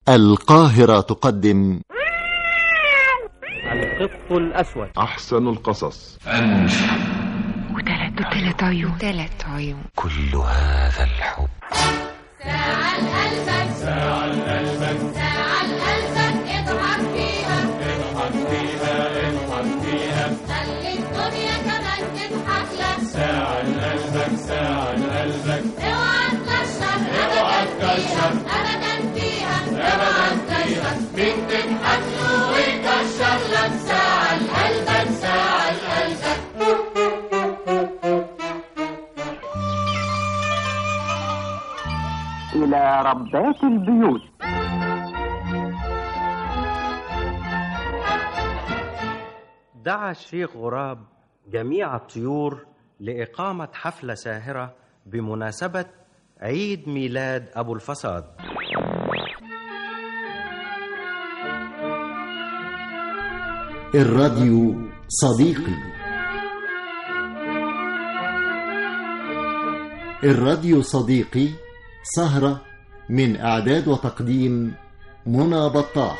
القاهرة تقدم القط الأسود أحسن القصص وثلاث وثلاث عيون ثلاث عيون كل هذا الحب ساعة لقلبك ساعة لقلبك ساعة لقلبك اضحك فيها اضحك فيها اضحك فيها خلي الدنيا كمان تضحك لك ساعة لقلبك ساعة لقلبك اوعى تكشر اوعى تكشر ابدا فيها اوعى تكشر مين تضحك له ويكشر لك ساعة لقلبك ساعة لقلبك إلى ربات البيوت دعا الشيخ غراب جميع الطيور لإقامة حفلة ساهرة بمناسبة عيد ميلاد أبو الفساد الراديو صديقي الراديو صديقي سهرة من إعداد وتقديم منى بطاح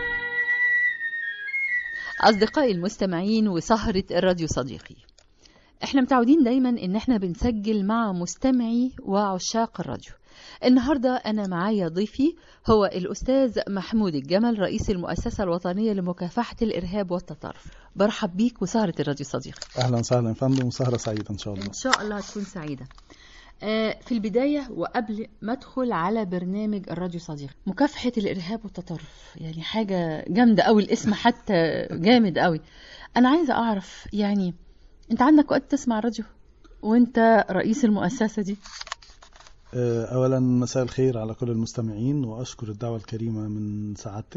أصدقائي المستمعين وسهرة الراديو صديقي احنا متعودين دايما ان احنا بنسجل مع مستمعي وعشاق الراديو النهاردة أنا معايا ضيفي هو الأستاذ محمود الجمل رئيس المؤسسة الوطنية لمكافحة الإرهاب والتطرف برحب بيك وسهرة الراديو صديقي اهلا وسهلا يا فندم وسهره سعيده ان شاء الله إن شاء الله هتكون سعيدة آه، في البداية وقبل ما أدخل على برنامج الراديو صديقي مكافحة الإرهاب والتطرف يعني حاجة جامدة أوي الاسم حتى جامد أوي أنا عايزة أعرف يعني أنت عندك وقت تسمع راديو وأنت رئيس المؤسسة دي آه، اولا مساء الخير على كل المستمعين واشكر الدعوه الكريمه من سعادتك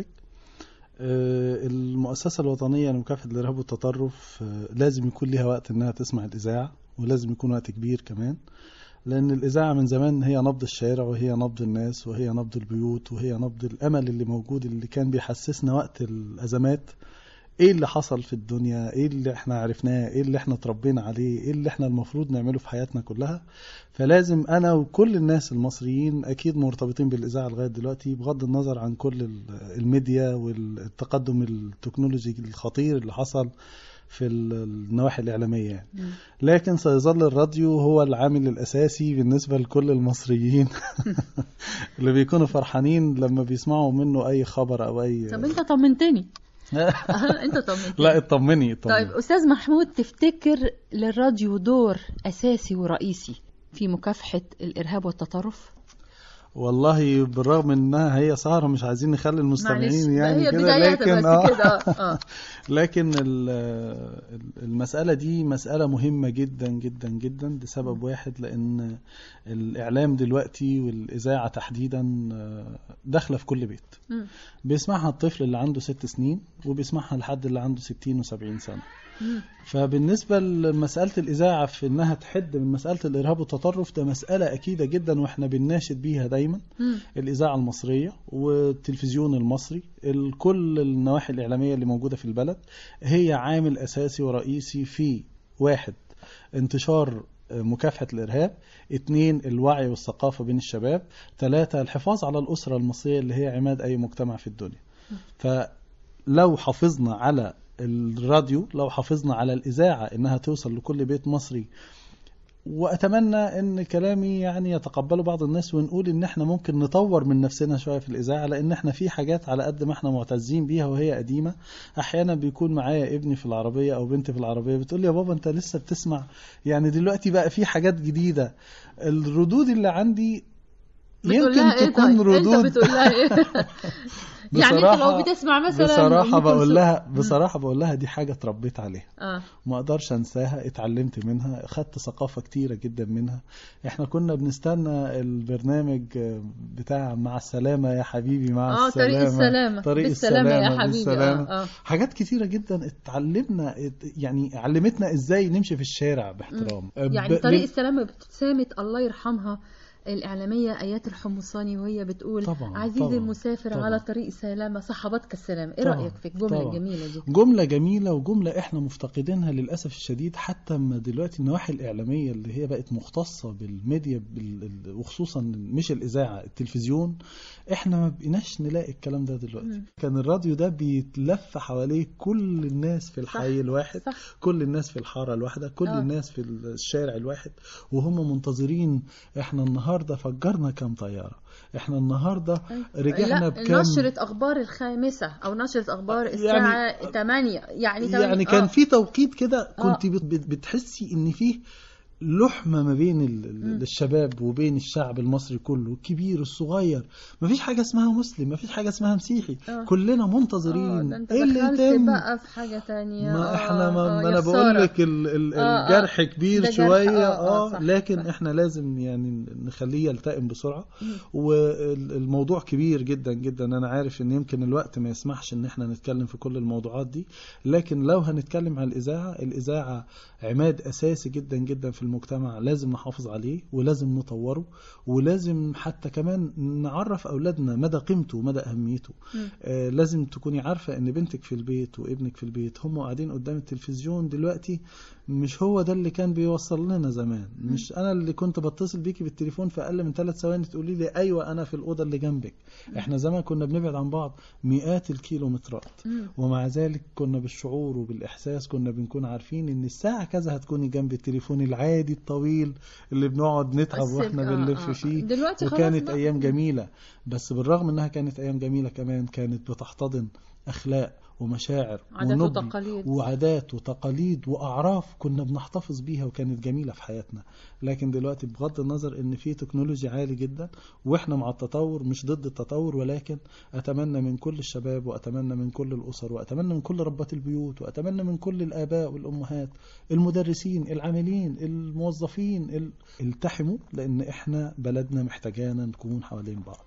آه، المؤسسه الوطنيه لمكافحه الارهاب والتطرف آه، لازم يكون ليها وقت انها تسمع الاذاعه ولازم يكون وقت كبير كمان لان الاذاعه من زمان هي نبض الشارع وهي نبض الناس وهي نبض البيوت وهي نبض الامل اللي موجود اللي كان بيحسسنا وقت الازمات ايه اللي حصل في الدنيا ايه اللي احنا عرفناه ايه اللي احنا اتربينا عليه ايه اللي احنا المفروض نعمله في حياتنا كلها فلازم انا وكل الناس المصريين اكيد مرتبطين بالاذاعه لغايه دلوقتي بغض النظر عن كل ال- الميديا والتقدم التكنولوجي الخطير اللي حصل في ال- النواحي الاعلاميه يعني. لكن سيظل الراديو هو العامل الاساسي بالنسبه لكل المصريين اللي بيكونوا فرحانين لما بيسمعوا منه اي خبر او اي طب أنت طمنتني أنت طمنتني لا اطمني اطمني طيب أستاذ محمود تفتكر للراديو دور أساسي ورئيسي في مكافحة الإرهاب والتطرف؟ والله بالرغم انها هي سهره مش عايزين نخلي معلش المستمعين يعني هي كده بدايتها لكن بس آه كده آه. لكن ال- ال- المسألة دي مسألة مهمة جدا جدا جدا لسبب واحد لأن الإعلام دلوقتي والإذاعة تحديدا آه، داخلة في كل بيت مم. بيسمعها الطفل اللي عنده ست سنين وبيسمعها لحد اللي عنده ستين وسبعين سنة مم. فبالنسبة لمسألة الإذاعة في إنها تحد من مسألة الإرهاب والتطرف ده مسألة أكيدة جدا وإحنا بنناشد بيها دايما مم. الإذاعة المصرية والتلفزيون المصري ال- كل النواحي الإعلامية اللي موجودة في البلد هي عامل أساسي ورئيسي في واحد انتشار آه، مكافحة الإرهاب اثنين الوعي والثقافة بين الشباب ثلاثة الحفاظ على الأسرة المصرية اللي هي عماد أي مجتمع في الدنيا فلو حافظنا على الراديو لو حافظنا على الإذاعة إنها توصل لكل بيت مصري واتمنى ان كلامي يعني يتقبله بعض الناس ونقول ان احنا ممكن نطور من نفسنا شويه في الاذاعه لان احنا في حاجات على قد ما احنا معتزين بيها وهي قديمه احيانا بيكون معايا ابني في العربيه او بنتي في العربيه بتقول لي يا بابا انت لسه بتسمع يعني دلوقتي بقى في حاجات جديده الردود اللي عندي بتقول يمكن لها إيه تكون طيب؟ ردود أنت بتقول لها إيه؟ يعني أنت لو بصراحة- بتسمع مثلا بصراحه أم بقول كلثوم. لها بصراحه بقول لها دي حاجه اتربيت عليها آه. ما اقدرش انساها اتعلمت منها خدت ثقافة كتيرة جدا منها احنا كنا بنستنى البرنامج بتاع مع السلامة يا حبيبي مع اه السلامة طريق السلامة طريق بالسلامة يا السلامة حبيبي بالسلامة. اه اه حاجات كتيرة جدا اتعلمنا يعني علمتنا ازاي نمشي في الشارع باحترام يعني ب- طريق ب- السلامة بابتسامة الله يرحمها الإعلامية آيات الحمصاني وهي بتقول طبعاً، عزيزي طبعاً، المسافر طبعاً. على طريق السلامة صحبتك السلام إيه طبعاً، رأيك في الجملة طبعاً. الجميلة دي جملة جميلة وجملة احنا مفتقدينها للأسف الشديد حتى ما دلوقتي النواحي الإعلامية اللي هي بقت مختصة بالميديا بال... ال- وخصوصا مش الإذاعة التلفزيون احنا ما بقيناش نلاقي الكلام ده دلوقتي مم. كان الراديو ده بيتلف حواليه كل الناس في الحي الواحد صح كل الناس في الحارة الواحدة كل آه. الناس في الشارع الواحد وهم منتظرين احنا النهاردة فجرنا كام طيارة احنا النهاردة رجعنا لا بكام نشرة أخبار الخامسة أو نشرة أخبار يعني- الساعة 8 يعني تمانية- يعني كان آه. في توقيت كده آه. كنت بت- بت- بتحسي ان فيه لحمة ما بين ال- ال- الشباب وبين الشعب المصري كله الكبير الصغير مفيش حاجة اسمها مسلم مفيش حاجة اسمها مسيحي آه. كلنا آه، منتظرين ده انت ايه اللي دخلت يتم بقى في حاجة تانية ما آه، احنا ما, آه، ما يا انا خسارة. بقول لك ال- ال- آه، آه. الجرح كبير ده جرح، شويه آه، آه، اه صح، لكن صح. احنا لازم يعني نخليه يلتئم بسرعه مم. والموضوع كبير جدا جدا انا عارف ان يمكن الوقت ما يسمحش ان احنا نتكلم في كل الموضوعات دي لكن لو هنتكلم على الاذاعه الاذاعه عماد اساسي جدا جدا في المجتمع لازم نحافظ عليه ولازم نطوره ولازم حتى كمان نعرف اولادنا مدى قيمته ومدى اهميته مم. آه لازم تكوني عارفه ان بنتك في البيت وابنك في البيت هم قاعدين قدام التلفزيون دلوقتي مش هو ده اللي كان بيوصل لنا زمان مش انا اللي كنت بتصل بيكي بالتليفون في اقل من ثلاث ثواني تقولي لي ايوه انا في الاوضه اللي جنبك احنا زمان كنا بنبعد عن بعض مئات الكيلومترات مم. ومع ذلك كنا بالشعور وبالإحساس كنا بنكون عارفين إن الساعة كذا هتكوني جنب التليفون العادي الطويل اللي بنقعد نتعب السلك، وإحنا آه، بنلف آه. فيه دلوقتي خلاص وكانت بقى. أيام جميلة بس بالرغم إنها كانت أيام جميلة كمان كانت بتحتضن أخلاق ومشاعر عادات ونبل وتقاليد. وعادات وتقاليد وأعراف كنا بنحتفظ بيها وكانت جميلة في حياتنا لكن دلوقتي بغض النظر إن في تكنولوجيا عالي جدا وإحنا مع التطور مش ضد التطور ولكن أتمنى من كل الشباب وأتمنى من كل الأسر وأتمنى من كل ربات البيوت وأتمنى من كل الآباء والأمهات المدرسين العاملين الموظفين ال... التحموا لأن إحنا بلدنا محتاجانا نكون حوالين بعض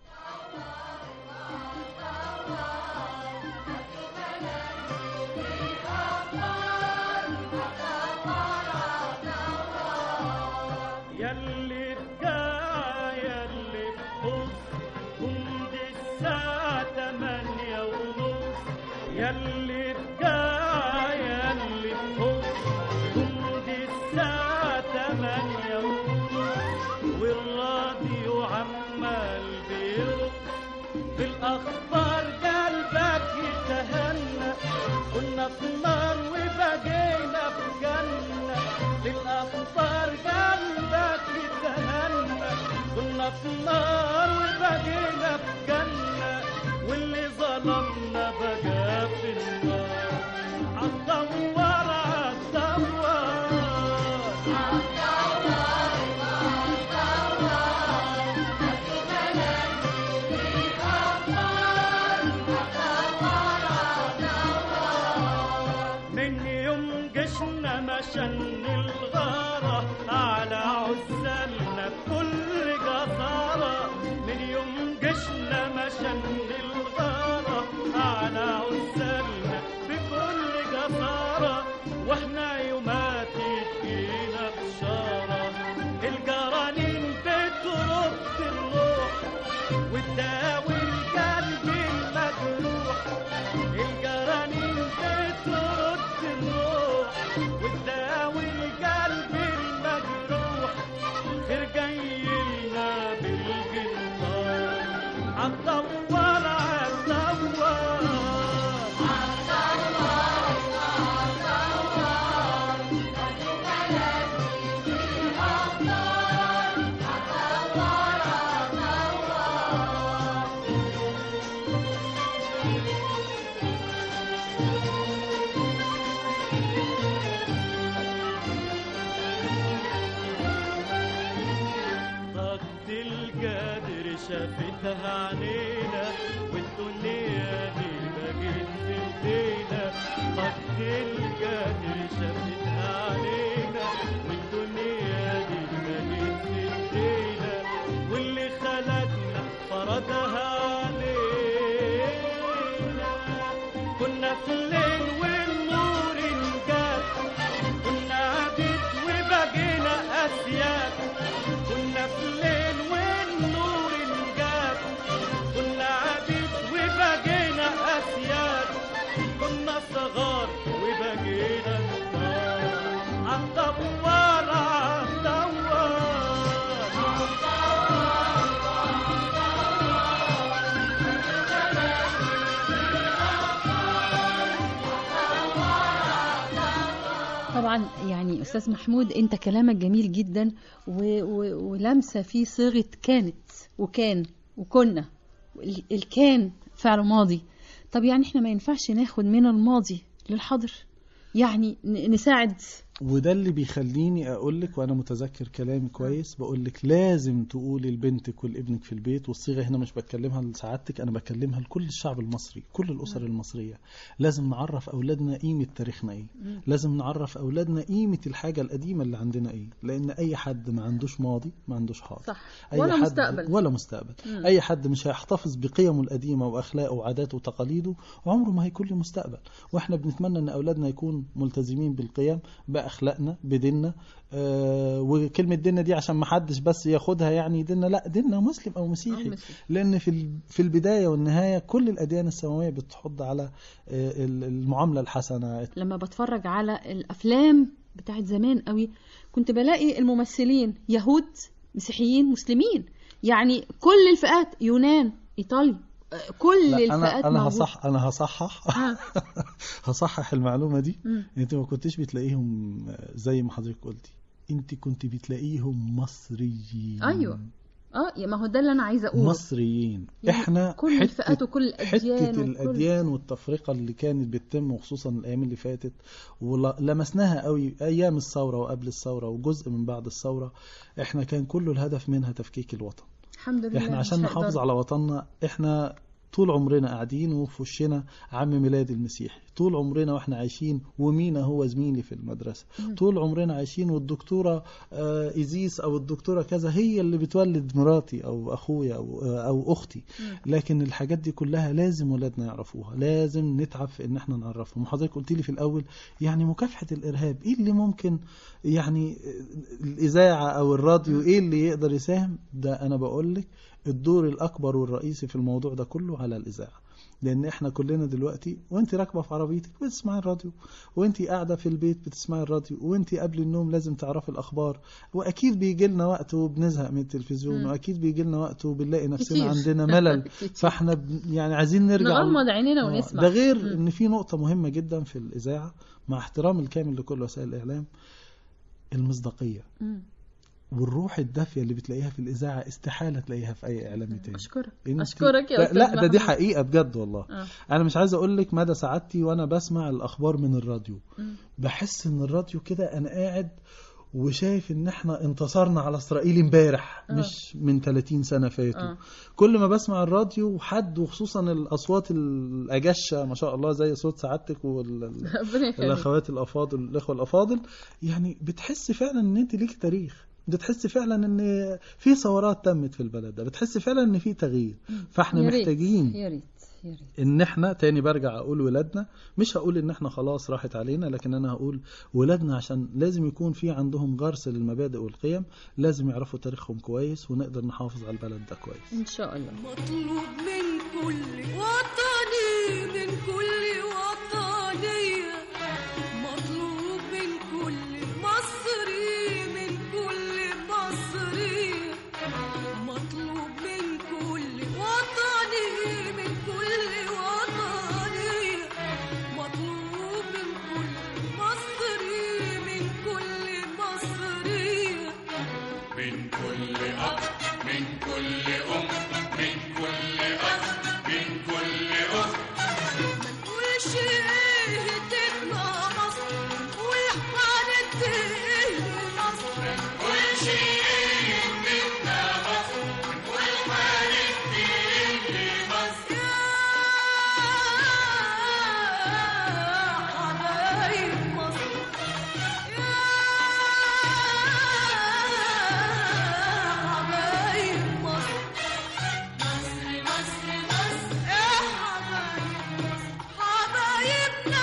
يلي بقى يلي بقص جند الساعة تمانية ونص يلي بقى يلي بقص جند الساعة تمانية ونص والراديو عمال بيرقص بالأخبار قلبك يتهنى كنا في نار وبقينا في جنة للأخبار قلبك يتهنى كنا في نار وبقينا في جنة واللي ظلمنا بقى في النار عالدوار عالدوار من يوم جشنا مشن الغارة على عزالنا بكل جسارة من يوم جشنا مشن الغارة على عزالنا بكل جسارة واحنا يومات تجينا بشارة الجرانين بترد الروح وتداوي القلب المجروح الجرانين بترد الروح وتداوي القلب المجروح خير جاي لنا بالجنار عالدوار عالدوار طاقة القدر شافتها عنينا والدنيا دي بقت في ايدينا طاقة القدر شافتها عنينا والدنيا دي بقت في ايدينا واللي خلقنا فرضها علينا كنا في الليل والنور انجاب كنا عبيد وبقينا اسياد كنا في الليل طبعا يعني استاذ محمود انت كلامك جميل جدا و... و... ولمسه فيه صيغه كانت وكان وكنا ال- الكان فعل ماضي طب يعني احنا ما ينفعش ناخد من الماضي للحاضر يعني ن- نساعد وده اللي بيخليني اقول لك وانا متذكر كلامي كويس بقول لك لازم تقولي لبنتك ولابنك في البيت والصيغه هنا مش بتكلمها لسعادتك انا بكلمها لكل الشعب المصري كل الاسر المصريه لازم نعرف اولادنا قيمه تاريخنا ايه لازم نعرف اولادنا قيمه الحاجه القديمه اللي عندنا ايه لان اي حد ما عندوش ماضي ما عندوش حاضر صح أي ولا حد مستقبل ولا مستقبل مم. اي حد مش هيحتفظ بقيمه القديمه واخلاقه وعاداته وتقاليده عمره ما هيكون له مستقبل واحنا بنتمنى ان اولادنا يكون ملتزمين بالقيم باخلاقنا بديننا آه وكلمه ديننا دي عشان ما حدش بس ياخدها يعني ديننا لا ديننا مسلم او مسيحي أو مسيحي. لان في ال- في البدايه والنهايه كل الاديان السماويه بتحض على آه، ال- المعامله الحسنه لما بتفرج على الافلام بتاعت زمان قوي كنت بلاقي الممثلين يهود مسيحيين مسلمين يعني كل الفئات يونان ايطالي آه، كل لا الفئات انا انا موجودة. هصح انا هصحح آه. هصحح المعلومه دي مم. انت ما كنتش بتلاقيهم زي ما حضرتك قلتي انت كنت بتلاقيهم مصريين ايوه اه يا ما هو ده اللي انا عايزه اقوله مصريين يعني احنا كل حتة- الفئات وكل الاديان حتة وكل- الأديان والتفرقة اللي كانت بتتم وخصوصا الأيام اللي فاتت ولمسناها قوي أيام الثورة وقبل الثورة وجزء من بعد الثورة احنا كان كل الهدف منها تفكيك الوطن الحمد لله احنا مش عشان هقدر. نحافظ على وطننا احنا طول عمرنا قاعدين وفي وشنا عم ميلاد المسيحي طول عمرنا واحنا عايشين ومينا هو زميلي في المدرسة مم. طول عمرنا عايشين والدكتورة آه، إيزيس أو الدكتورة كذا هي اللي بتولد مراتي أو أخويا أو, آه، أو أختي مم. لكن الحاجات دي كلها لازم ولادنا يعرفوها لازم نتعب في ان احنا نعرفهم وحضرتك قلت لي في الاول يعني مكافحه الارهاب ايه اللي ممكن يعني الاذاعه او الراديو ايه اللي يقدر يساهم ده انا بقول لك الدور الاكبر والرئيسي في الموضوع ده كله على الاذاعه لان احنا كلنا دلوقتي وانت راكبه في عربيتك بتسمعي الراديو وانت قاعده في البيت بتسمعي الراديو وانت قبل النوم لازم تعرفي الاخبار واكيد بيجي لنا وقت وبنزهق من التلفزيون مم. واكيد بيجي لنا وقت وبنلاقي نفسنا كتير. عندنا ملل كتير. فاحنا ب- يعني عايزين نرجع نغمض عينينا آه، ونسمع ده غير مم. ان في نقطه مهمه جدا في الاذاعه مع احترام الكامل لكل وسائل الاعلام المصداقيه مم. والروح الدافيه اللي بتلاقيها في الاذاعه استحاله تلاقيها في اي اعلام تاني اشكرك انت- اشكرك يا لا, استاذ لا ده دي محمود. حقيقه بجد والله آه. انا مش عايز اقول لك مدى سعادتي وانا بسمع الاخبار من الراديو مم. بحس ان الراديو كده انا قاعد وشايف ان احنا انتصرنا على اسرائيل امبارح آه. مش من 30 سنه فاتوا آه. كل ما بسمع الراديو حد وخصوصا الاصوات الاجشه ما شاء الله زي صوت سعادتك وال ربنا يخليك الاخوات الافاضل الاخوه الافاضل يعني بتحس فعلا ان انت ليك تاريخ بتحس فعلا ان في ثورات تمت في البلد ده بتحس فعلا ان في تغيير فاحنا يا ريت، محتاجين يا ريت يا ريت ان احنا تاني برجع اقول ولادنا مش هقول ان احنا خلاص راحت علينا لكن انا هقول ولادنا عشان لازم يكون في عندهم غرس للمبادئ والقيم لازم يعرفوا تاريخهم كويس ونقدر نحافظ على البلد ده كويس ان شاء الله مطلوب من كل وطني من كل وطنية مطلوب من كل مصري من كل مصري مطلوب من كل وطني من كل وطني مطلوب من كل مصري من كل مصري من كل أب من كل أم من كل أخ من كل أخت منقولش ايه تبقى مصر نقول هننتهي مصر كل شيء بدنا مصر والحننتهي لمصر يا حبايب مصر يا حبايب مصر مصر مصر مصر يا حبايب مصر حبايبنا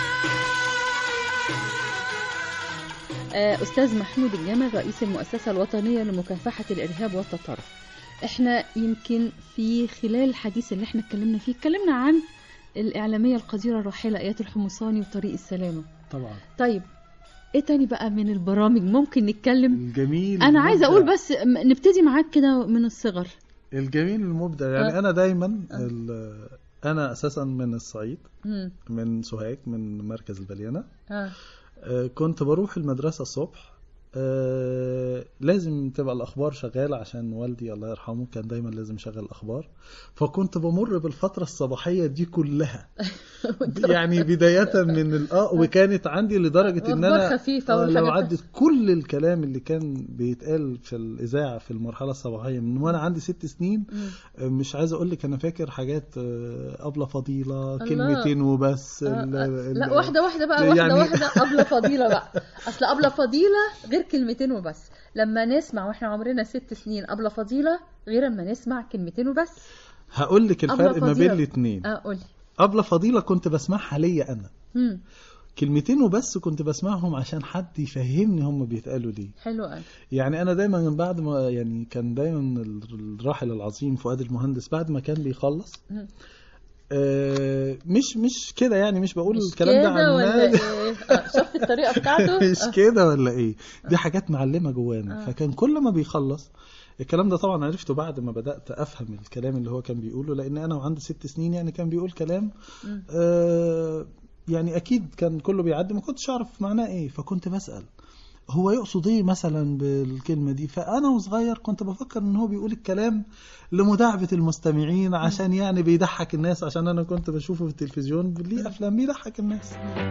آه، أستاذ محمود الجمل رئيس المؤسسة الوطنية لمكافحة الإرهاب والتطرف احنا يمكن في خلال الحديث اللي احنا اتكلمنا فيه اتكلمنا عن الإعلامية القديرة الراحلة آيات الحمصاني وطريق السلامة طبعا طيب ايه تاني بقى من البرامج ممكن نتكلم الجميل انا عايزه المبدع. اقول بس م- نبتدي معاك كده من الصغر الجميل المبدع يعني آه. انا دايما ال- انا اساسا من الصعيد مم. من سوهاج من مركز البليانه اه آه، كنت بروح المدرسة الصبح آه، لازم تبقى الأخبار شغالة عشان والدي الله يرحمه كان دايما لازم يشغل الأخبار فكنت بمر بالفترة الصباحية دي كلها يعني بداية من ال- اه وكانت عندي لدرجة إن أخبار أنا خفيفة آه، لو والحاجات- عدت كل الكلام اللي كان بيتقال في الإذاعة في المرحلة الصباحية من وأنا عندي ست سنين آه، مش عايز أقول لك أنا فاكر حاجات آه، أبلة فضيلة الله. كلمتين وبس آه، ال- آه، ال- لا واحدة واحدة بقى واحدة يعني- واحدة أبلة فضيلة بقى أصل أبلة فضيلة غير كلمتين وبس لما نسمع واحنا عمرنا ست سنين أبلة فضيلة غير لما نسمع كلمتين وبس هقول لك أبلة الفرق ما فضيلة. بين الاثنين اه قولي أبلة فضيلة كنت بسمعها ليا أنا مم. كلمتين وبس كنت بسمعهم عشان حد يفهمني هم بيتقالوا ليه حلو قوي يعني انا دايما من بعد ما يعني كان دايما الراحل العظيم فؤاد المهندس بعد ما كان بيخلص مم. آه مش مش كده يعني مش بقول مش الكلام ده كده ولا عن ايه آه، شفت الطريقة بتاعته مش آه. كده ولا ايه دي حاجات معلمه جوانا آه. فكان كل ما بيخلص الكلام ده طبعا عرفته بعد ما بدات افهم الكلام اللي هو كان بيقوله لان انا وعندي ست سنين يعني كان بيقول كلام مم. آه يعني اكيد كان كله بيعدي ما كنتش اعرف معناه ايه فكنت بسال هو يقصد ايه مثلا بالكلمه دي فانا وصغير كنت بفكر ان هو بيقول الكلام لمداعبه المستمعين عشان يعني بيضحك الناس عشان انا كنت بشوفه في التلفزيون ليه افلام بيضحك الناس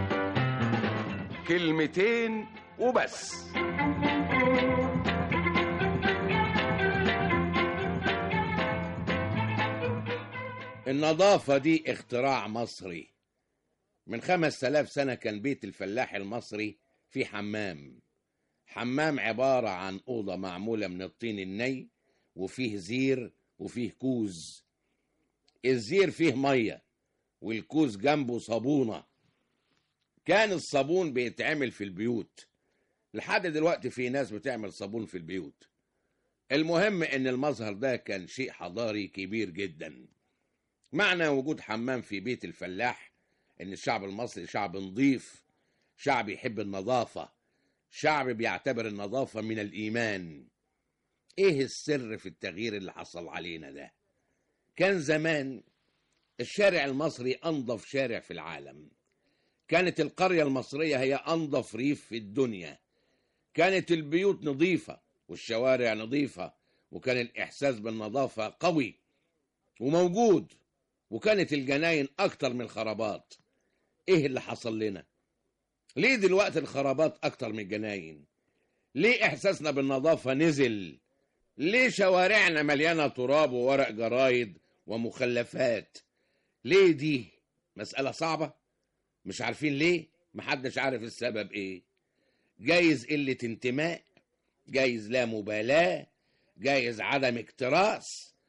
كلمتين وبس النظافة دي اختراع مصري من خمس آلاف سنة كان بيت الفلاح المصري في حمام حمام عبارة عن أوضة معمولة من الطين الني وفيه زير وفيه كوز الزير فيه مية والكوز جنبه صابونة كان الصابون بيتعمل في البيوت لحد دلوقتي في ناس بتعمل صابون في البيوت المهم ان المظهر ده كان شيء حضاري كبير جدا معنى وجود حمام في بيت الفلاح ان الشعب المصري شعب نظيف شعب يحب النظافة شعب بيعتبر النظافة من الإيمان ايه السر في التغيير اللي حصل علينا ده كان زمان الشارع المصري أنظف شارع في العالم كانت القرية المصرية هي أنظف ريف في الدنيا كانت البيوت نظيفة والشوارع نظيفة وكان الإحساس بالنظافة قوي وموجود وكانت الجناين أكتر من الخرابات إيه اللي حصل لنا ليه دلوقتي الخرابات أكتر من الجناين ليه إحساسنا بالنظافة نزل ليه شوارعنا مليانة تراب وورق جرايد ومخلفات ليه دي مسألة صعبة مش عارفين ليه محدش عارف السبب ايه جايز قلة انتماء جايز لا مبالاة جايز عدم اكتراث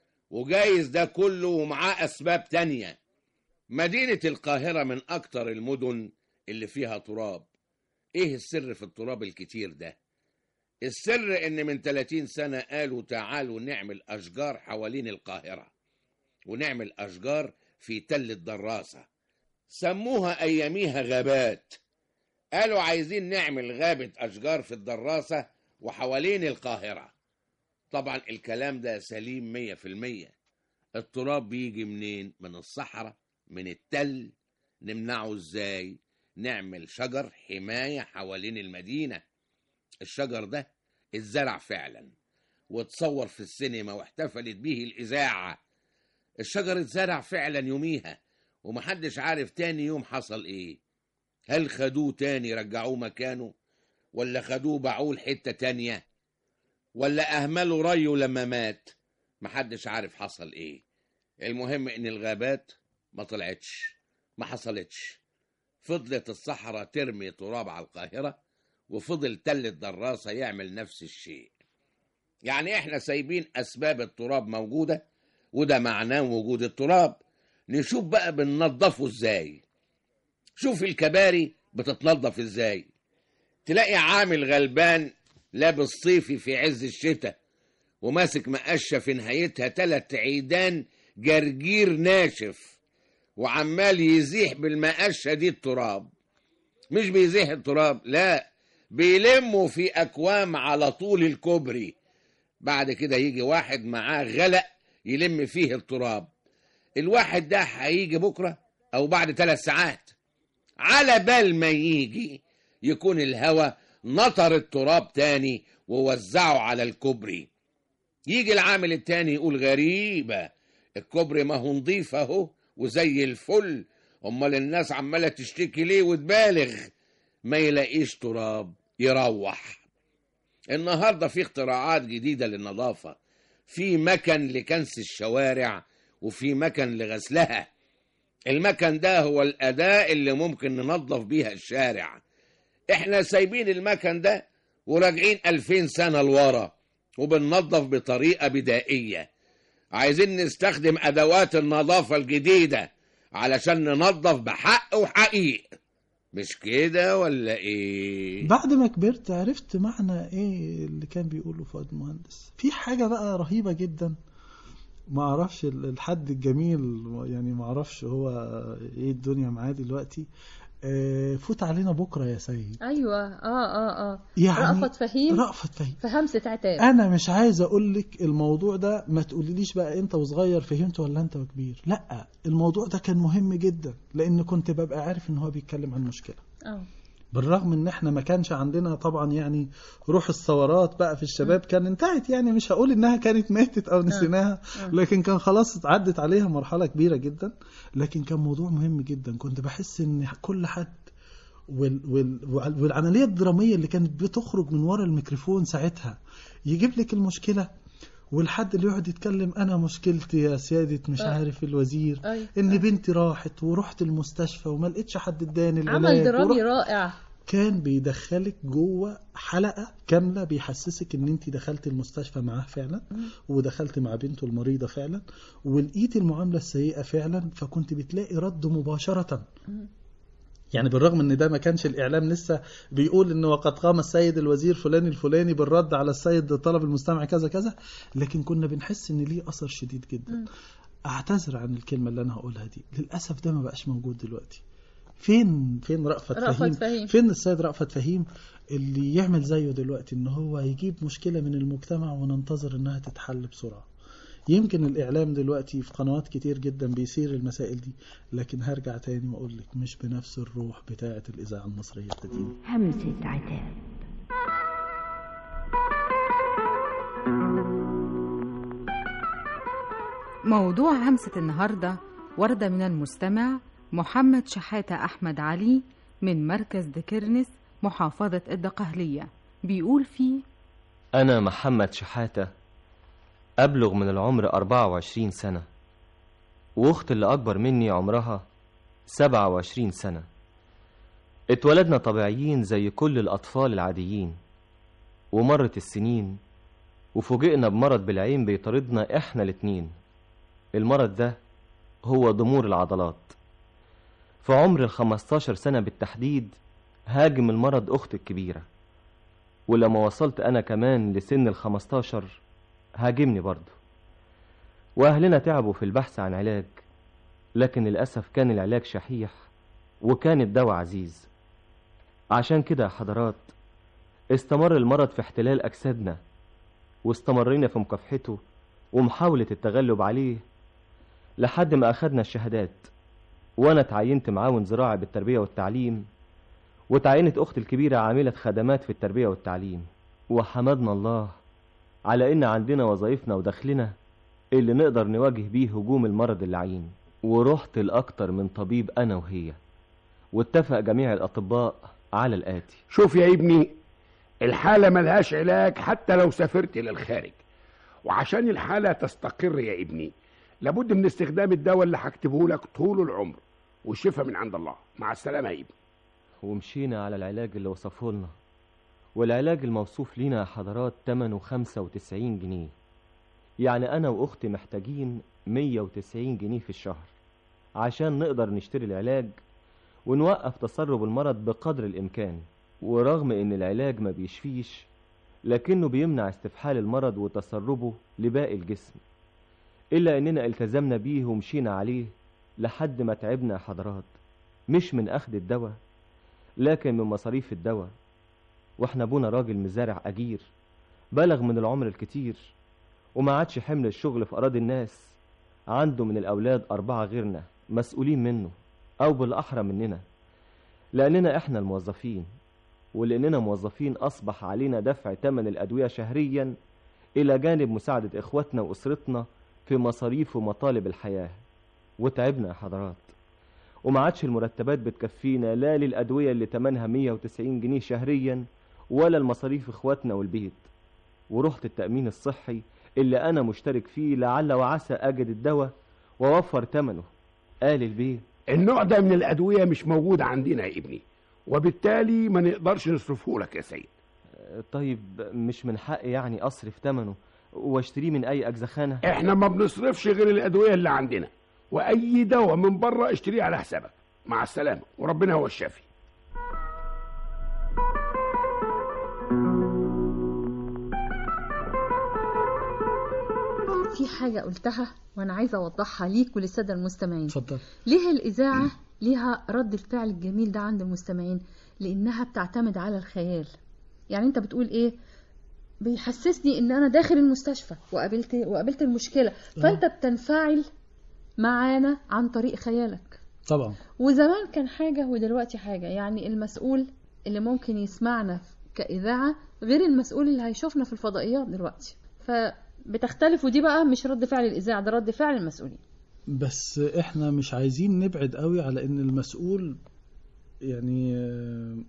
وجايز ده كله ومعاه أسباب تانية مدينة القاهرة من أكتر المدن اللي فيها تراب إيه السر في التراب الكتير ده السر إن من 30 سنة قالوا تعالوا نعمل أشجار حوالين القاهرة ونعمل أشجار في تل الدراسة سموها أياميها غابات قالوا عايزين نعمل غابة أشجار في الدراسة وحوالين القاهرة طبعا الكلام ده سليم مية في المية التراب بيجي منين من الصحراء من التل نمنعه ازاي نعمل شجر حماية حوالين المدينة الشجر ده اتزرع فعلا واتصور في السينما واحتفلت به الإذاعة الشجر اتزرع فعلا يوميها ومحدش عارف تاني يوم حصل ايه هل خدوه تاني رجعوه مكانه ولا خدوه باعوه لحتة تانية ولا أهملوا ريه لما مات محدش عارف حصل ايه المهم ان الغابات ما طلعتش ما حصلتش فضلت الصحراء ترمي تراب على القاهرة وفضل تل الدراسة يعمل نفس الشيء يعني احنا سايبين أسباب التراب موجودة وده معناه وجود التراب نشوف بقى بننضفه ازاي شوف الكباري بتتنضف ازاي تلاقي عامل غلبان لابس صيفي في عز الشتاء وماسك مقشة في نهايتها تلات عيدان جرجير ناشف وعمال يزيح بالمقشة دي التراب مش بيزيح التراب لا بيلموا في أكوام على طول الكوبري بعد كده يجي واحد معاه غلق يلم فيه التراب الواحد ده هيجي بكرة أو بعد ثلاث ساعات على بال ما يجي يكون الهوا نطر التراب تاني ووزعه على الكوبري يجي العامل التاني يقول غريبة الكوبري ما هو نضيف اهو وزي الفل امال الناس عمالة تشتكي ليه وتبالغ ما يلاقيش تراب يروح النهاردة في اختراعات جديدة للنظافة في مكن لكنس الشوارع وفي مكن لغسلها المكن ده هو الأداة اللي ممكن ننظف بيها الشارع احنا سايبين المكن ده وراجعين ألفين سنة لورا وبننظف بطريقة بدائية عايزين نستخدم أدوات النظافة الجديدة علشان ننظف بحق وحقيق مش كده ولا ايه بعد ما كبرت عرفت معنى ايه اللي كان بيقوله فؤاد المهندس في حاجة بقى رهيبة جدا ما اعرفش ال- الحد الجميل يعني ما اعرفش هو ايه الدنيا معاه دلوقتي آه، فوت علينا بكرة يا سيد ايوه اه اه اه يعني رأفت فهيم رأفت فهيم في همسة عتاب انا مش عايز اقول لك الموضوع ده ما تقوليليش بقى انت وصغير فهمت ولا انت وكبير لا الموضوع ده كان مهم جدا لان كنت ببقى عارف ان هو بيتكلم عن مشكلة اه بالرغم ان احنا ما كانش عندنا طبعا يعني روح الثورات بقى في الشباب كان انتهت يعني مش هقول انها كانت ماتت او نسيناها آه. لكن كان خلاص عدت عليها مرحلة كبيرة جدا لكن كان موضوع مهم جدا كنت بحس ان كل حد وال وال وال- والعملية الدرامية اللي كانت بتخرج من ورا الميكروفون ساعتها يجيب لك المشكلة والحد اللي يقعد يتكلم انا مشكلتي يا سيادة مش آه. عارف الوزير أيوة. ان بنتي راحت ورحت المستشفى وما لقيتش حد اداني عمل العلاج درامي ورحت- رائع كان بيدخلك جوه حلقة كاملة بيحسسك ان انت دخلت المستشفى معاه فعلا ودخلت مع بنته المريضة فعلا ولقيتي المعاملة السيئة فعلا فكنت بتلاقي رد مباشرة يعني بالرغم ان ده ما كانش الاعلام لسه بيقول ان وقد قام السيد الوزير فلان الفلاني بالرد على السيد طلب المستمع كذا كذا لكن كنا بنحس ان ليه اثر شديد جدا اعتذر عن الكلمه اللي انا هقولها دي للاسف ده ما بقاش موجود دلوقتي فين فين رأفت, رأفت فهيم فهيم. فين السيد رأفت فهيم اللي يعمل زيه دلوقتي ان هو يجيب مشكله من المجتمع وننتظر انها تتحل بسرعه يمكن الإعلام دلوقتي في قنوات كتير جدا بيثير المسائل دي لكن هرجع تاني وأقول لك مش بنفس الروح بتاعة الإذاعة المصرية القديمة همسة عتاب موضوع همسة النهاردة وردة من المستمع محمد شحاتة أحمد علي من مركز دكرنس محافظة الدقهلية بيقول فيه أنا محمد شحاتة أبلغ من العمر 24 سنة وأخت اللي أكبر مني عمرها 27 سنة اتولدنا طبيعيين زي كل الأطفال العاديين ومرت السنين وفوجئنا بمرض بالعين بيطاردنا إحنا الاتنين المرض ده هو ضمور العضلات في عمر الخمستاشر سنة بالتحديد هاجم المرض أختي الكبيرة ولما وصلت أنا كمان لسن الخمستاشر هاجمني برضه وأهلنا تعبوا في البحث عن علاج لكن للأسف كان العلاج شحيح وكان الدواء عزيز عشان كده يا حضرات استمر المرض في احتلال أجسادنا واستمرينا في مكافحته ومحاولة التغلب عليه لحد ما أخدنا الشهادات وأنا اتعينت معاون زراعي بالتربية والتعليم وتعينت أختي الكبيرة عاملة خدمات في التربية والتعليم وحمدنا الله على إن عندنا وظائفنا ودخلنا اللي نقدر نواجه بيه هجوم المرض اللعين ورحت لأكتر من طبيب أنا وهي واتفق جميع الأطباء على الآتي شوف يا ابني الحالة ملهاش علاج حتى لو سافرت للخارج وعشان الحالة تستقر يا ابني لابد من استخدام الدواء اللي هكتبه لك طول العمر والشفاء من عند الله مع السلامة يا ابني ومشينا على العلاج اللي وصفه لنا والعلاج الموصوف لينا يا حضرات تمنه خمسة وتسعين جنيه يعني أنا وأختي محتاجين مية وتسعين جنيه في الشهر عشان نقدر نشتري العلاج ونوقف تسرب المرض بقدر الإمكان ورغم إن العلاج ما بيشفيش لكنه بيمنع استفحال المرض وتسربه لباقي الجسم إلا إننا التزمنا بيه ومشينا عليه لحد ما تعبنا يا حضرات مش من أخذ الدواء لكن من مصاريف الدواء واحنا ابونا راجل مزارع أجير بلغ من العمر الكتير وما عادش حمل الشغل في أراضي الناس عنده من الأولاد أربعة غيرنا مسؤولين منه أو بالأحرى مننا لأننا إحنا الموظفين ولأننا موظفين أصبح علينا دفع تمن الأدوية شهريا إلى جانب مساعدة إخواتنا وأسرتنا في مصاريف ومطالب الحياة وتعبنا يا حضرات وما عادش المرتبات بتكفينا لا للأدوية اللي تمنها 190 جنيه شهريا ولا المصاريف إخواتنا والبيت ورحت التأمين الصحي اللي أنا مشترك فيه لعل وعسى أجد الدواء وأوفر تمنه قال البيه النوع ده من الادويه مش موجود عندنا يا ابني وبالتالي ما نقدرش نصرفه لك يا سيد طيب مش من حقي يعني أصرف تمنه واشتريه من أي أجزخانة احنا ما بنصرفش غير الادويه اللي عندنا واي دواء من بره اشتريه على حسابك مع السلامه وربنا هو الشافي في حاجة قلتها وأنا عايزة أوضحها ليك وللسادة المستمعين اتفضل ليه الإذاعة ليها رد الفعل الجميل ده عند المستمعين لأنها بتعتمد على الخيال يعني أنت بتقول إيه بيحسسني إن أنا داخل المستشفى وقابلت وقابلت المشكلة فأنت بتنفعل معانا عن طريق خيالك طبعا وزمان كان حاجة ودلوقتي حاجة يعني المسؤول اللي ممكن يسمعنا كإذاعة غير المسؤول اللي هيشوفنا في الفضائيات دلوقتي فبتختلف ودي بقى مش رد فعل الإذاعة ده رد فعل المسؤولين بس احنا مش عايزين نبعد قوي على ان المسؤول يعني آه،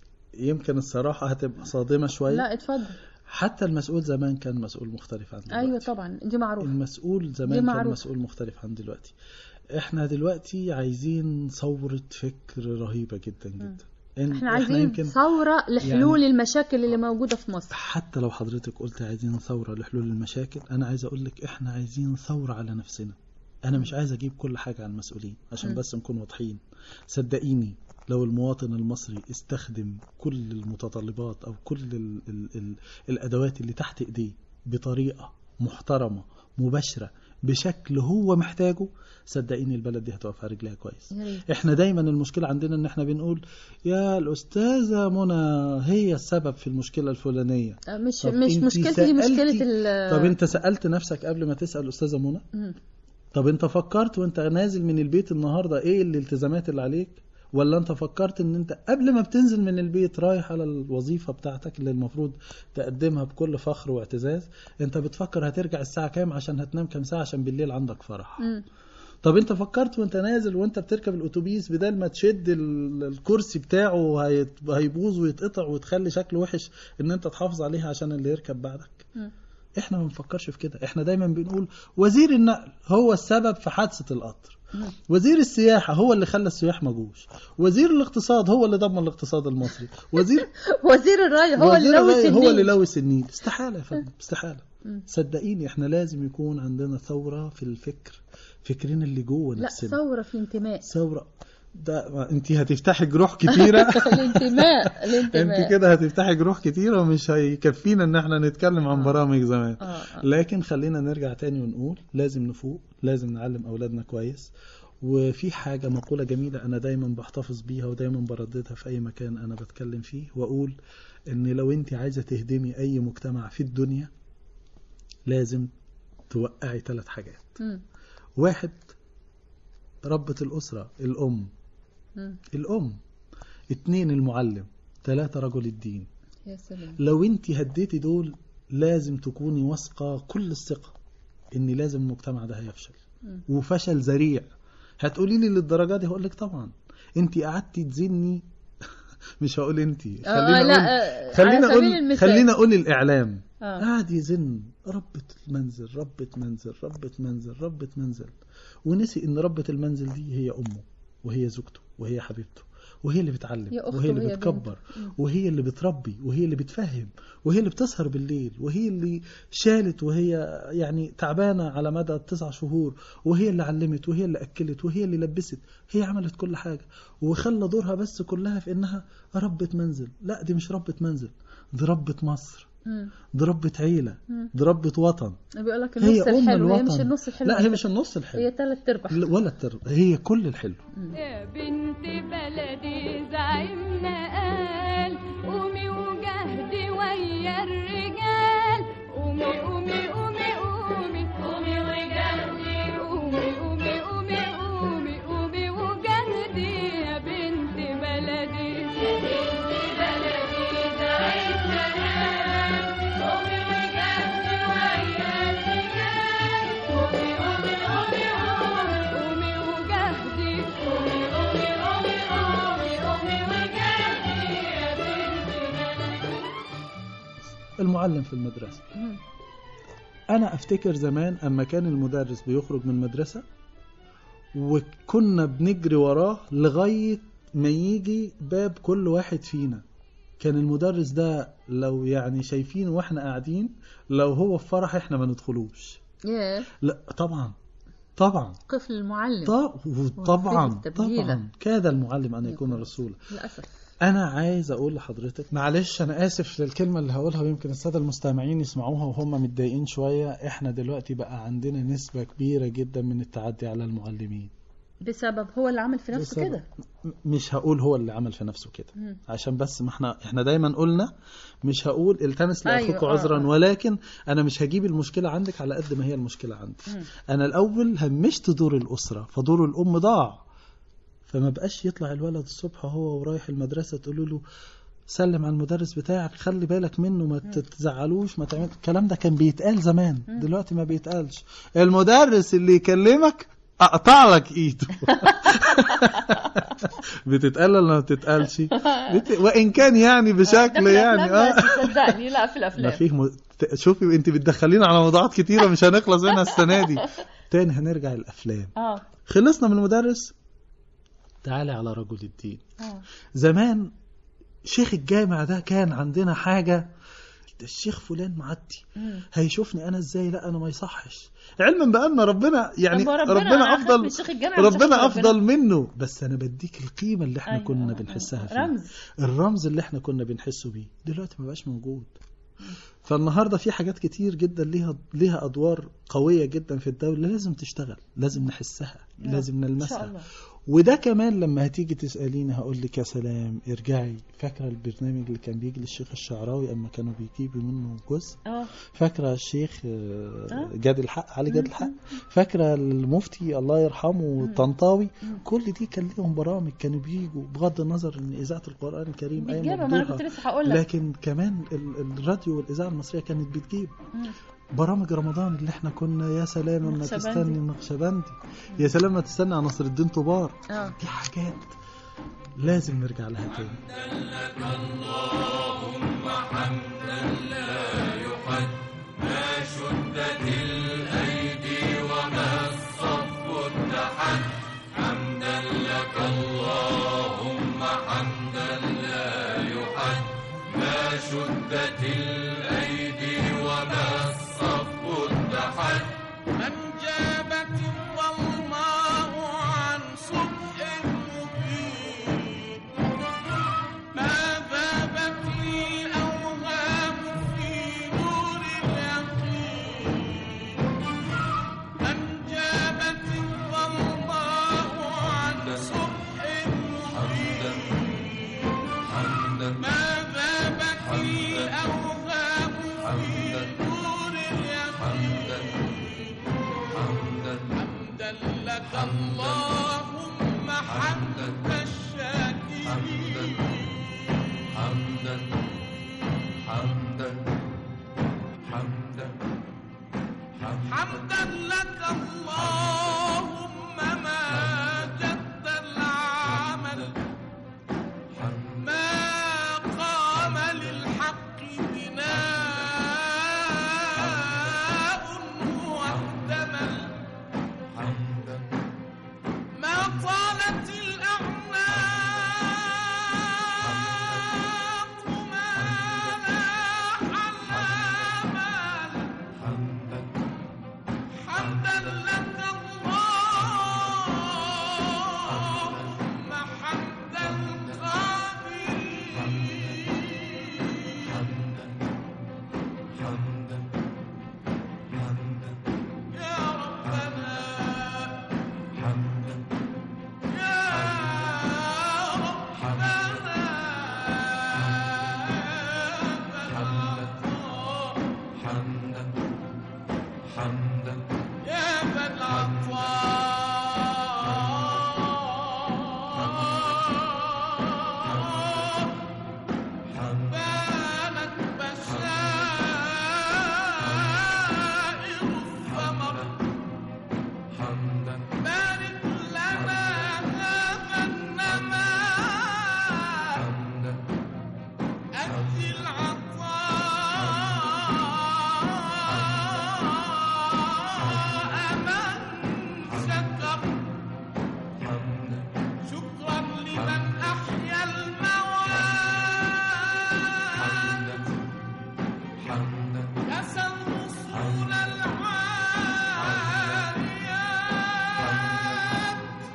يمكن الصراحة هتبقى صادمة شوية لا اتفضل حتى المسؤول زمان كان مسؤول مختلف عن دلوقتي أيوة طبعا دي معروفة المسؤول دي زمان كان معروفة. مسؤول مختلف عن دلوقتي احنا دلوقتي عايزين ثورة فكر رهيبة جدا جدا إن احنا عايزين يمكن ثورة لحلول المشاكل اللي موجودة في مصر حتى لو حضرتك قلت عايزين ثورة لحلول المشاكل أنا عايز أقول لك إحنا عايزين ثورة على نفسنا أنا مش عايز أجيب كل حاجة على المسؤولين عشان مم. بس نكون واضحين صدقيني لو المواطن المصري استخدم كل المتطلبات أو كل ال ال ال الأدوات اللي تحت إيديه بطريقة محترمة مباشرة بشكل هو محتاجه صدقيني البلد دي هتقف على رجليها كويس يا ريت. احنا دايما المشكلة عندنا ان احنا بنقول يا الأستاذة منى هي السبب في المشكلة الفلانية آه، مش طب مش انتي مشكلتي دي مشكلة سألتي- ال طب انت سألت نفسك قبل ما تسأل أستاذة منى مم. طب انت فكرت وانت نازل من البيت النهاردة ايه الالتزامات اللي عليك ولا انت فكرت ان انت قبل ما بتنزل من البيت رايح على الوظيفة بتاعتك اللي المفروض تقدمها بكل فخر واعتزاز انت بتفكر هترجع الساعة كام عشان هتنام كام ساعة عشان بالليل عندك فرح مم. طب انت فكرت وانت نازل وانت بتركب الاتوبيس بدل ما تشد ال- الكرسي بتاعه هيت- هيبوظ ويتقطع وتخلي شكله وحش ان انت تحافظ عليه عشان اللي يركب بعدك مم. احنا ما بنفكرش في كده احنا دايما بنقول وزير النقل هو السبب في حادثة القطر مم. وزير السياحة هو اللي خلى السياح ما جوش وزير الاقتصاد هو اللي ضمن الاقتصاد المصري وزير وزير الري هو اللي وزير لوث الري هو النيل. اللي لوث النيل استحالة يا فندم استحالة مم. صدقيني احنا لازم يكون عندنا ثورة في الفكر فكرنا اللي جوه لا نفسنا ثورة في انتماء ثورة ده انت هتفتحي جروح كتيرة الانتماء الانتماء انت كده هتفتحي جروح كتيرة ومش هيكفينا ان احنا نتكلم عن برامج زمان آه، آه. لكن خلينا نرجع تاني ونقول لازم نفوق لازم نعلم اولادنا كويس وفي حاجة مقولة جميلة أنا دايما بحتفظ بيها ودايما برددها في أي مكان أنا بتكلم فيه وأقول إن لو أنت عايزة تهدمي أي مجتمع في الدنيا لازم توقعي ثلاث حاجات مم. واحد ربة الأسرة الأم مم. الأم اتنين المعلم ثلاثة رجل الدين يا سلام لو انت هديتي دول لازم تكوني واثقة كل الثقة ان لازم المجتمع ده هيفشل مم. وفشل ذريع هتقولي لي للدرجة دي هقول لك طبعا انت قعدتي تزني مش هقول انت خلينا آه، لا، اقول آه، خلينا على سبيل اقول المثال. خلينا اقول الاعلام آه. قاعد يزن ربة المنزل ربة منزل ربة منزل ربة منزل ونسي ان ربة المنزل دي هي امه وهي زوجته وهي حبيبته وهي اللي بتعلم هي أخته وهي اللي وهي بتكبر بنته. مم. وهي اللي بتربي وهي اللي بتفهم وهي اللي بتسهر بالليل وهي اللي شالت وهي يعني تعبانة على مدى التسع شهور وهي اللي علمت وهي اللي أكلت وهي اللي لبست هي عملت كل حاجة وخلى دورها بس كلها في إنها ربة منزل لا دي مش ربة منزل دي ربة مصر مم. دي ربة عيلة مم. دي ربة وطن بيقول لك هي النص أم الحلو هي الوطن. مش النص الحلو لا هي مش النص الحلو هي ثلاث ارباع ولا التر هي كل الحلو يا بنت بلدي زعيمنا قال قومي وجهدي ويا الرجال قومي قومي قومي قومي قومي وجهدي قومي قومي قومي قومي قومي وجهدي يا بنت بلدي يا بنت بلدي المعلم في المدرسة مم. أنا أفتكر زمان أما كان المدرس بيخرج من المدرسة وكنا بنجري وراه لغاية ما يجي باب كل واحد فينا كان المدرس ده لو يعني شايفين واحنا قاعدين لو هو في فرح احنا ما ندخلوش ياه لا طبعا طبعا قفل المعلم طب طبعا وفيه تبجيلة. طبعا كاد المعلم ان يكون رسولا للأسف انا عايز اقول لحضرتك معلش انا اسف للكلمه اللي هقولها ويمكن الساده المستمعين يسمعوها وهم متضايقين شويه احنا دلوقتي بقى عندنا نسبه كبيره جدا من التعدي على المعلمين بسبب هو اللي عمل في نفسه بسبب- كده م- مش هقول هو اللي عمل في نفسه كده مم. عشان بس ما احنا احنا دايما قلنا مش هقول التمس لاخوك أيوة، آه، عذرا آه. ولكن انا مش هجيب المشكله عندك على قد ما هي المشكله عندي مم. انا الاول همشت دور الاسره فدور الام ضاع فما بقاش يطلع الولد الصبح وهو ورايح المدرسه تقولوا له سلم على المدرس بتاعك خلي بالك منه ما تزعلوش ما تعمل الكلام ده كان بيتقال زمان مم. دلوقتي ما بيتقالش المدرس اللي يكلمك اقطع لك ايده بتتقال ولا ما بتتقالش بت... وان كان يعني بشكل يعني اه اه صدقني لا في ما الافلام فيه م... ت- شوفي انت بتدخلينا على موضوعات كتيره مش هنخلص منها السنه دي تاني هنرجع الافلام اه خلصنا من المدرس تعالي على رجل الدين اه زمان شيخ الجامع ده كان عندنا حاجه ده الشيخ فلان معدي مم. هيشوفني انا ازاي لا انا ما يصحش علما بان ربنا يعني طب ربنا- ربنا أنا أخاف من افضل الشيخ الجامع مش أخاف من ربنا ربنا. افضل منه بس انا بديك القيمه اللي احنا أيوة، كنا آه، بنحسها آه. فيه رمز. الرمز اللي احنا كنا بنحسه بيه دلوقتي ما بقاش موجود فالنهارده في حاجات كتير جدا ليها ليها ادوار قويه جدا في الدوله لازم تشتغل لازم نحسها آه، لازم ان شاء نلمسها الله وده كمان لما هتيجي تسأليني هقول لك يا سلام ارجعي فاكرة البرنامج اللي كان بيجي للشيخ الشعراوي أما كانوا بيجيبوا منه جزء اه فاكرة الشيخ آه، آه. جاد الحق علي جاد الحق فاكرة المفتي الله يرحمه طنطاوي كل دي كان ليهم برامج كانوا بيجوا بغض النظر ان اذاعه القران الكريم ايام بتجيبها، ما أنا كنت لسه هقول لك. لكن كمان ال- الراديو والاذاعه المصريه كانت بتجيب مم. برامج رمضان اللي احنا كنا يا سلام لما نقشبندي. تستني النقشبندي يا سلام لما تستني على نصر الدين طبار اه دي حاجات لازم نرجع لها تاني اللهم حمدا لا يحد ما شدت الأيدي وما الصف اتحد حمدا لك اللهم حمدا لا يحد ما شدت الأيدي وما الصف اتحد من جابت الظلماء عن صبح مبين ما ذابت الأوهام في نور اليقين من جابت الظلماء عن صبح مبين ما ذابت الأوهام لمن أحيا المواد كسى الرسول العاليات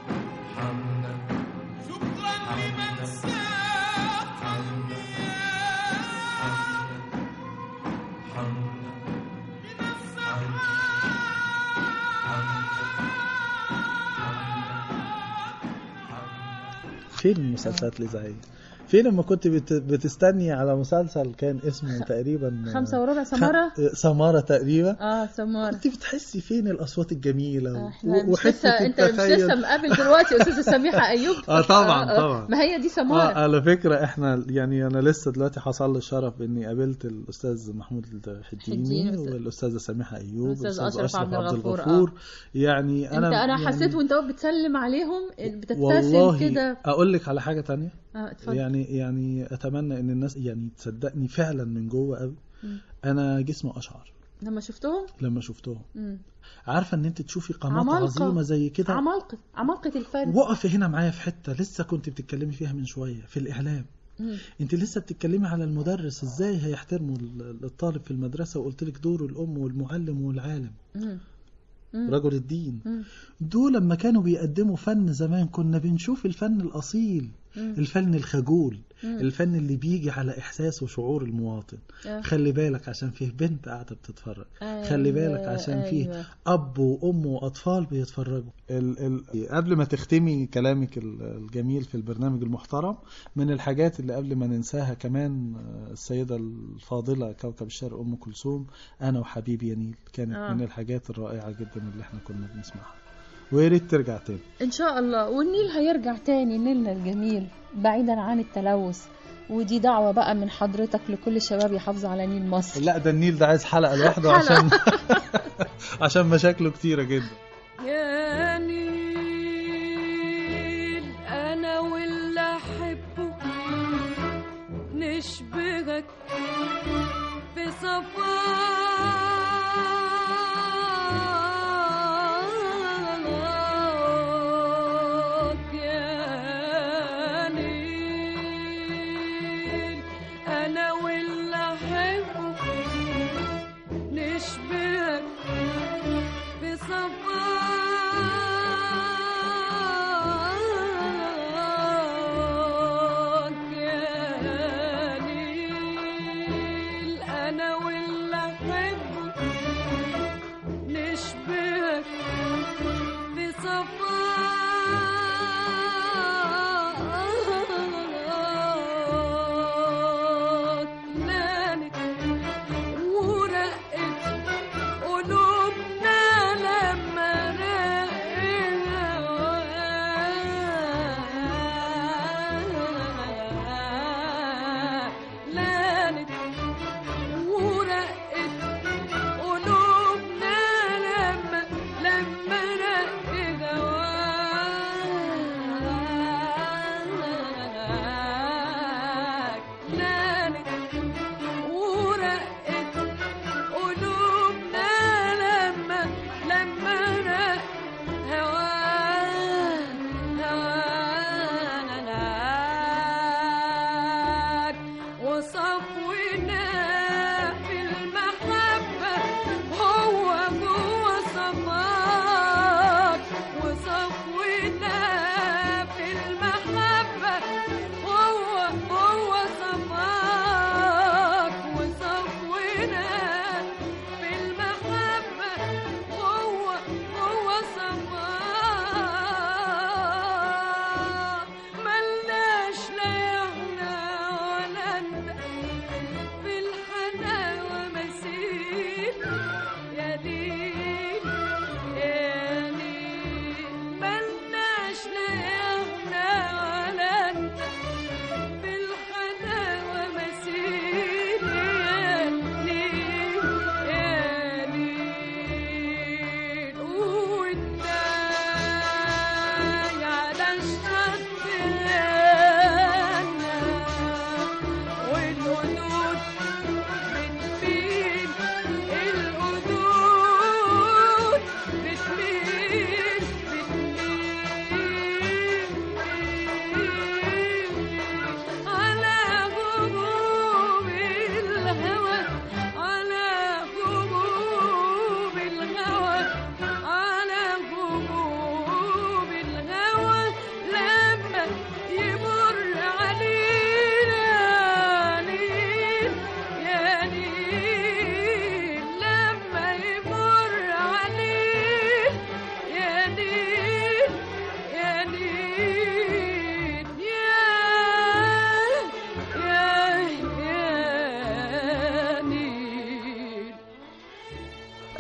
شكرا لمن ساق المياه من فين المسلسلات الإذاعية؟ فين لما كنت بت... بتستني على مسلسل كان اسمه تقريبا خمسة وربع سمارة خ... سمارة تقريبا اه سمارة كنت بتحسي فين الأصوات الجميلة احنا و... مش لسه انت مش لسه مقابل دلوقتي استاذة سميحة ايوب اه طبعا طبعا ما هي دي آه سمارة على فكرة احنا يعني انا لسه دلوقتي حصل لي الشرف باني قابلت الاستاذ محمود الحديني حديني، والاستاذ سميحة ايوب الأستاذ والأستاذ أشرف عبد الغفور، آه. الغفور يعني انت انا انا يعني حسيت وانت واقف بتسلم عليهم بتبتسم والله كده اقول لك على حاجة تانية اه اتفضل يعني يعني اتمنى ان الناس يعني تصدقني فعلا من جوه قوي مم. انا جسمي اشعر لما شفتهم لما شفتهم مم. عارفه ان انت تشوفي قناه عمالقة. عظيمه زي كده عمالقة عمالقة الفن وقفي هنا معايا في حته لسه كنت بتتكلمي فيها من شويه في الاعلام مم. انت لسه بتتكلمي على المدرس ازاي هيحترموا ال- الطالب في المدرسه وقلت لك دور الام والمعلم والعالم مم. مم. رجل الدين مم. دول لما كانوا بيقدموا فن زمان كنا بنشوف الفن الاصيل مم. الفن الخجول مم. الفن اللي بيجي على احساس وشعور المواطن آه. خلي بالك عشان فيه بنت قاعده بتتفرج أيوة، خلي بالك عشان فيه أيوة. اب وام واطفال بيتفرجوا ال ال قبل ما تختمي كلامك ال- الجميل في البرنامج المحترم من الحاجات اللي قبل ما ننساها كمان آه، السيده الفاضله كوكب الشرق ام كلثوم انا وحبيبي يا نيل كانت آه. من الحاجات الرائعه جدا اللي احنا كنا بنسمعها ويا ريت ترجع تاني ان شاء الله والنيل هيرجع تاني نيلنا الجميل بعيدا عن التلوث ودي دعوة بقى من حضرتك لكل الشباب يحافظوا على نيل مصر لا ده النيل ده عايز حلقه لوحده حلقة. عشان عشان مشاكله كتيره جدا يا نيل انا واللي احبه نشبهك في صفاك يا نيل انا واللي احبه نشبهك في صفاك يا نيل أنا واللي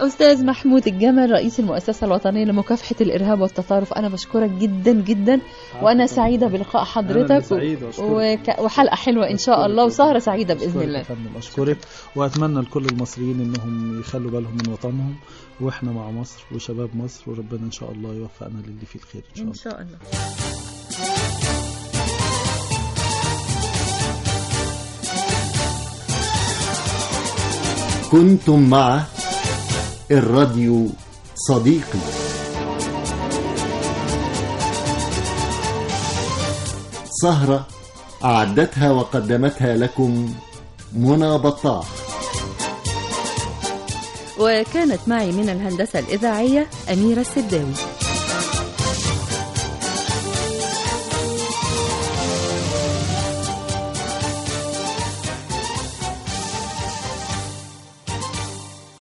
أستاذ محمود الجمل رئيس المؤسسة الوطنية لمكافحة الإرهاب والتطرف أنا بشكرك جدا جدا وأنا سعيدة بلقاء أنا حضرتك اللي سعيد وأشكرك. وك... وحلقة حلوة إن شاء الله وسهرة سعيدة بإذن أشكرك الله يا فندم أشكرك وأتمنى لكل المصريين إنهم يخلوا بالهم من وطنهم وإحنا مع مصر وشباب مصر وربنا إن شاء الله يوفقنا للي فيه الخير إن شاء الله إن شاء الله كنتم مع الراديو صديقي سهرة أعدتها وقدمتها لكم منى بطاح وكانت معي من الهندسة الإذاعية أميرة السداوي